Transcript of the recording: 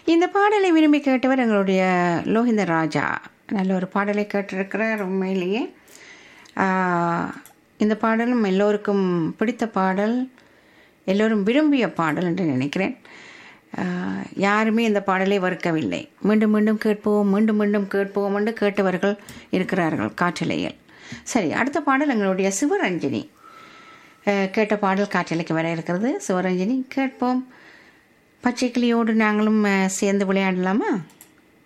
இந்த பாடலை விரும்பி கேட்டவர் எங்களுடைய லோகிந்த ராஜா நல்ல ஒரு பாடலை கேட்டிருக்கிறார் உண்மையிலேயே ஆஹ், இந்த பாடலும் எல்லோருக்கும் பிடித்த பாடல் எல்லோரும் விரும்பிய பாடல் என்று நினைக்கிறேன் ஆஹ், யாருமே இந்த பாடலை வறுக்கவில்லை மீண்டும் மீண்டும் கேட்போம் மீண்டும் மீண்டும் கேட்போம் என்று கேட்டவர்கள் இருக்கிறார்கள் காற்றலையில் சரி அடுத்த பாடல் எங்களுடைய சிவரஞ்சனி அஹ், கேட்ட பாடல் காற்றலைக்கு வர இருக்கிறது சிவரஞ்சனி கேட்போம் பச்சை கிளியோடு நாங்களும் அஹ், சேர்ந்து விளையாடலாமா